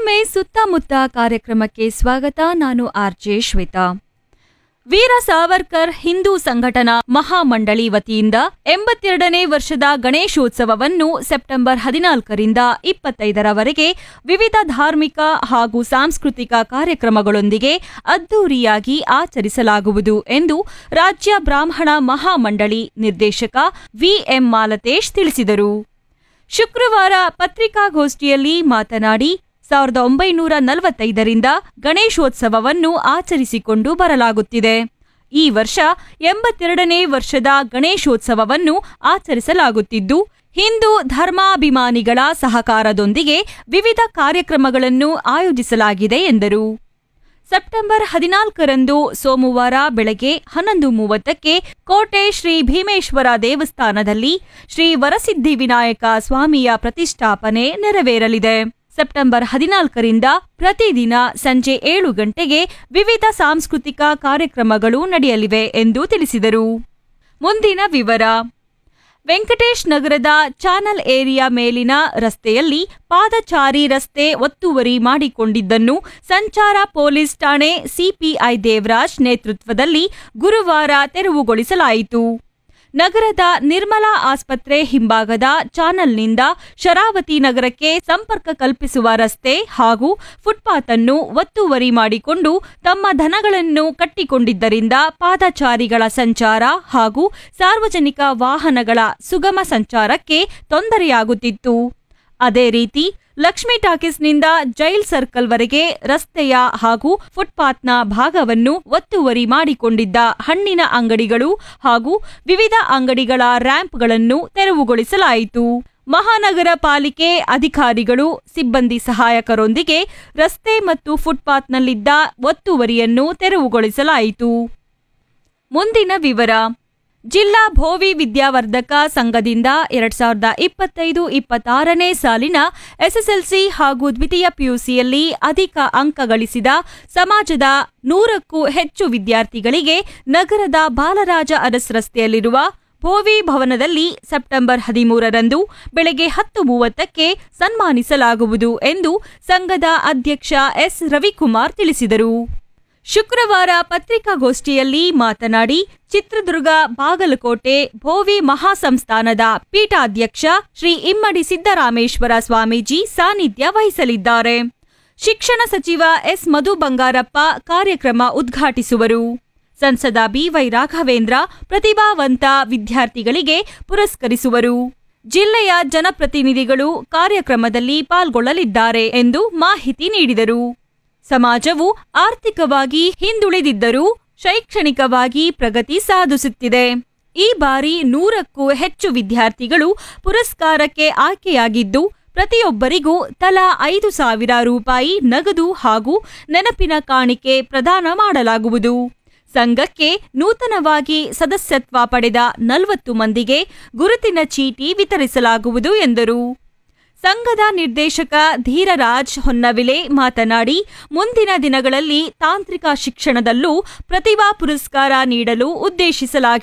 ಮತ್ತೊಮ್ಮೆ ಸುತ್ತಮುತ್ತ ಕಾರ್ಯಕ್ರಮಕ್ಕೆ ಸ್ವಾಗತ ನಾನು ಆರ್ಜೆ ಶ್ವೇತಾ ವೀರ ಸಾವರ್ಕರ್ ಹಿಂದೂ ಸಂಘಟನಾ ಮಹಾಮಂಡಳಿ ವತಿಯಿಂದ ಎಂಬತ್ತೆರಡನೇ ವರ್ಷದ ಗಣೇಶೋತ್ಸವವನ್ನು ಸೆಪ್ಟೆಂಬರ್ ಹದಿನಾಲ್ಕರಿಂದ ಇಪ್ಪತ್ತೈದರವರೆಗೆ ವಿವಿಧ ಧಾರ್ಮಿಕ ಹಾಗೂ ಸಾಂಸ್ಕೃತಿಕ ಕಾರ್ಯಕ್ರಮಗಳೊಂದಿಗೆ ಅದ್ದೂರಿಯಾಗಿ ಆಚರಿಸಲಾಗುವುದು ಎಂದು ರಾಜ್ಯ ಬ್ರಾಹ್ಮಣ ಮಹಾಮಂಡಳಿ ನಿರ್ದೇಶಕ ವಿಎಂ ಮಾಲತೇಶ್ ತಿಳಿಸಿದರು ಶುಕ್ರವಾರ ಪತ್ರಿಕಾಗೋಷ್ಠಿಯಲ್ಲಿ ಮಾತನಾಡಿ ಸಾವಿರದ ಒಂಬೈನೂರ ನಲವತ್ತೈದರಿಂದ ಗಣೇಶೋತ್ಸವವನ್ನು ಆಚರಿಸಿಕೊಂಡು ಬರಲಾಗುತ್ತಿದೆ ಈ ವರ್ಷ ಎಂಬತ್ತೆರಡನೇ ವರ್ಷದ ಗಣೇಶೋತ್ಸವವನ್ನು ಆಚರಿಸಲಾಗುತ್ತಿದ್ದು ಹಿಂದೂ ಧರ್ಮಾಭಿಮಾನಿಗಳ ಸಹಕಾರದೊಂದಿಗೆ ವಿವಿಧ ಕಾರ್ಯಕ್ರಮಗಳನ್ನು ಆಯೋಜಿಸಲಾಗಿದೆ ಎಂದರು ಸೆಪ್ಟೆಂಬರ್ ಹದಿನಾಲ್ಕರಂದು ಸೋಮವಾರ ಬೆಳಗ್ಗೆ ಹನ್ನೊಂದು ಮೂವತ್ತಕ್ಕೆ ಕೋಟೆ ಶ್ರೀ ಭೀಮೇಶ್ವರ ದೇವಸ್ಥಾನದಲ್ಲಿ ಶ್ರೀ ವರಸಿದ್ಧಿ ವಿನಾಯಕ ಸ್ವಾಮಿಯ ಪ್ರತಿಷ್ಠಾಪನೆ ನೆರವೇರಲಿದೆ ಸೆಪ್ಟೆಂಬರ್ ಹದಿನಾಲ್ಕರಿಂದ ಪ್ರತಿದಿನ ಸಂಜೆ ಏಳು ಗಂಟೆಗೆ ವಿವಿಧ ಸಾಂಸ್ಕೃತಿಕ ಕಾರ್ಯಕ್ರಮಗಳು ನಡೆಯಲಿವೆ ಎಂದು ತಿಳಿಸಿದರು ಮುಂದಿನ ವಿವರ ವೆಂಕಟೇಶ್ ನಗರದ ಚಾನಲ್ ಏರಿಯಾ ಮೇಲಿನ ರಸ್ತೆಯಲ್ಲಿ ಪಾದಚಾರಿ ರಸ್ತೆ ಒತ್ತುವರಿ ಮಾಡಿಕೊಂಡಿದ್ದನ್ನು ಸಂಚಾರ ಪೊಲೀಸ್ ಠಾಣೆ ಸಿಪಿಐ ದೇವರಾಜ್ ನೇತೃತ್ವದಲ್ಲಿ ಗುರುವಾರ ತೆರವುಗೊಳಿಸಲಾಯಿತು ನಗರದ ನಿರ್ಮಲಾ ಆಸ್ಪತ್ರೆ ಹಿಂಭಾಗದ ಚಾನಲ್ನಿಂದ ಶರಾವತಿ ನಗರಕ್ಕೆ ಸಂಪರ್ಕ ಕಲ್ಪಿಸುವ ರಸ್ತೆ ಹಾಗೂ ಫುಟ್ಪಾತ್ ಅನ್ನು ಒತ್ತುವರಿ ಮಾಡಿಕೊಂಡು ತಮ್ಮ ದನಗಳನ್ನು ಕಟ್ಟಿಕೊಂಡಿದ್ದರಿಂದ ಪಾದಚಾರಿಗಳ ಸಂಚಾರ ಹಾಗೂ ಸಾರ್ವಜನಿಕ ವಾಹನಗಳ ಸುಗಮ ಸಂಚಾರಕ್ಕೆ ತೊಂದರೆಯಾಗುತ್ತಿತ್ತು ಅದೇ ರೀತಿ ಲಕ್ಷ್ಮೀ ಟಾಕೀಸ್ನಿಂದ ಜೈಲ್ ಸರ್ಕಲ್ವರೆಗೆ ರಸ್ತೆಯ ಹಾಗೂ ಫುಟ್ಪಾತ್ನ ಭಾಗವನ್ನು ಒತ್ತುವರಿ ಮಾಡಿಕೊಂಡಿದ್ದ ಹಣ್ಣಿನ ಅಂಗಡಿಗಳು ಹಾಗೂ ವಿವಿಧ ಅಂಗಡಿಗಳ ರ್ಯಾಂಪ್ಗಳನ್ನು ತೆರವುಗೊಳಿಸಲಾಯಿತು ಮಹಾನಗರ ಪಾಲಿಕೆ ಅಧಿಕಾರಿಗಳು ಸಿಬ್ಬಂದಿ ಸಹಾಯಕರೊಂದಿಗೆ ರಸ್ತೆ ಮತ್ತು ಫುಟ್ಪಾತ್ನಲ್ಲಿದ್ದ ಒತ್ತುವರಿಯನ್ನು ತೆರವುಗೊಳಿಸಲಾಯಿತು ಮುಂದಿನ ವಿವರ ಜಿಲ್ಲಾ ಭೋವಿ ವಿದ್ಯಾವರ್ಧಕ ಸಂಘದಿಂದ ಎರಡ್ ಸಾವಿರದ ಇಪ್ಪತ್ತೈದು ಇಪ್ಪತ್ತಾರನೇ ಸಾಲಿನ ಎಸ್ಎಸ್ಎಲ್ಸಿ ಹಾಗೂ ದ್ವಿತೀಯ ಪಿಯುಸಿಯಲ್ಲಿ ಅಧಿಕ ಅಂಕ ಗಳಿಸಿದ ಸಮಾಜದ ನೂರಕ್ಕೂ ಹೆಚ್ಚು ವಿದ್ಯಾರ್ಥಿಗಳಿಗೆ ನಗರದ ಬಾಲರಾಜ ಅರಸ್ ರಸ್ತೆಯಲ್ಲಿರುವ ಭೋವಿ ಭವನದಲ್ಲಿ ಸೆಪ್ಟೆಂಬರ್ ಹದಿಮೂರರಂದು ಬೆಳಗ್ಗೆ ಹತ್ತು ಮೂವತ್ತಕ್ಕೆ ಸನ್ಮಾನಿಸಲಾಗುವುದು ಎಂದು ಸಂಘದ ಅಧ್ಯಕ್ಷ ಎಸ್ ರವಿಕುಮಾರ್ ತಿಳಿಸಿದರು ಶುಕ್ರವಾರ ಪತ್ರಿಕಾಗೋಷ್ಠಿಯಲ್ಲಿ ಮಾತನಾಡಿ ಚಿತ್ರದುರ್ಗ ಬಾಗಲಕೋಟೆ ಭೋವಿ ಮಹಾಸಂಸ್ಥಾನದ ಪೀಠಾಧ್ಯಕ್ಷ ಶ್ರೀ ಇಮ್ಮಡಿ ಸಿದ್ದರಾಮೇಶ್ವರ ಸ್ವಾಮೀಜಿ ಸಾನ್ನಿಧ್ಯ ವಹಿಸಲಿದ್ದಾರೆ ಶಿಕ್ಷಣ ಸಚಿವ ಎಸ್ ಮಧು ಬಂಗಾರಪ್ಪ ಕಾರ್ಯಕ್ರಮ ಉದ್ಘಾಟಿಸುವರು ಸಂಸದ ಬಿವೈ ರಾಘವೇಂದ್ರ ಪ್ರತಿಭಾವಂತ ವಿದ್ಯಾರ್ಥಿಗಳಿಗೆ ಪುರಸ್ಕರಿಸುವರು ಜಿಲ್ಲೆಯ ಜನಪ್ರತಿನಿಧಿಗಳು ಕಾರ್ಯಕ್ರಮದಲ್ಲಿ ಪಾಲ್ಗೊಳ್ಳಲಿದ್ದಾರೆ ಎಂದು ಮಾಹಿತಿ ನೀಡಿದರು ಸಮಾಜವು ಆರ್ಥಿಕವಾಗಿ ಹಿಂದುಳಿದಿದ್ದರೂ ಶೈಕ್ಷಣಿಕವಾಗಿ ಪ್ರಗತಿ ಸಾಧಿಸುತ್ತಿದೆ ಈ ಬಾರಿ ನೂರಕ್ಕೂ ಹೆಚ್ಚು ವಿದ್ಯಾರ್ಥಿಗಳು ಪುರಸ್ಕಾರಕ್ಕೆ ಆಯ್ಕೆಯಾಗಿದ್ದು ಪ್ರತಿಯೊಬ್ಬರಿಗೂ ತಲಾ ಐದು ಸಾವಿರ ರೂಪಾಯಿ ನಗದು ಹಾಗೂ ನೆನಪಿನ ಕಾಣಿಕೆ ಪ್ರದಾನ ಮಾಡಲಾಗುವುದು ಸಂಘಕ್ಕೆ ನೂತನವಾಗಿ ಸದಸ್ಯತ್ವ ಪಡೆದ ನಲವತ್ತು ಮಂದಿಗೆ ಗುರುತಿನ ಚೀಟಿ ವಿತರಿಸಲಾಗುವುದು ಎಂದರು ಸಂಘದ ನಿರ್ದೇಶಕ ಧೀರರಾಜ್ ಹೊನ್ನವಿಲೆ ಮಾತನಾಡಿ ಮುಂದಿನ ದಿನಗಳಲ್ಲಿ ತಾಂತ್ರಿಕ ಶಿಕ್ಷಣದಲ್ಲೂ ಪ್ರತಿಭಾ ಪುರಸ್ಕಾರ ನೀಡಲು ಉದ್ದೇಶಿಸಲಾಗಿದೆ